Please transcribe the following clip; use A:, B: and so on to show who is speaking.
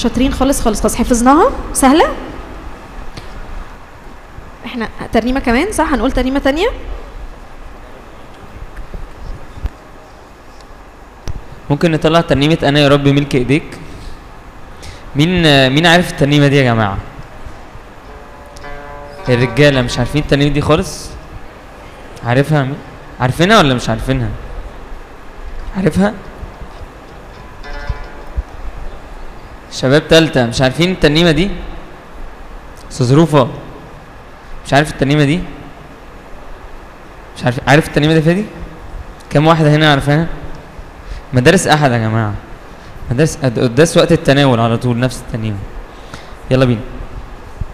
A: شاطرين خالص خالص خالص حفظناها سهله احنا ترنيمه كمان صح هنقول ترنيمه تانية
B: ممكن نطلع ترنيمة أنا يا رب ملك إيديك مين مين عارف الترنيمة دي يا جماعة؟ الرجالة مش عارفين الترنيمة دي خالص؟ عارفها مين؟ عارفينها ولا مش عارفينها؟ عارفها؟ شباب تالتة مش عارفين الترنيمة دي؟ أستاذ روفا مش عارف الترنيمة دي؟ مش عارف عارف الترنيمة دي فادي؟ كم واحدة هنا عارفاها؟ مدارس أحد يا جماعة مدارس قد- قداس وقت التناول على طول نفس الترنيمة يلا بينا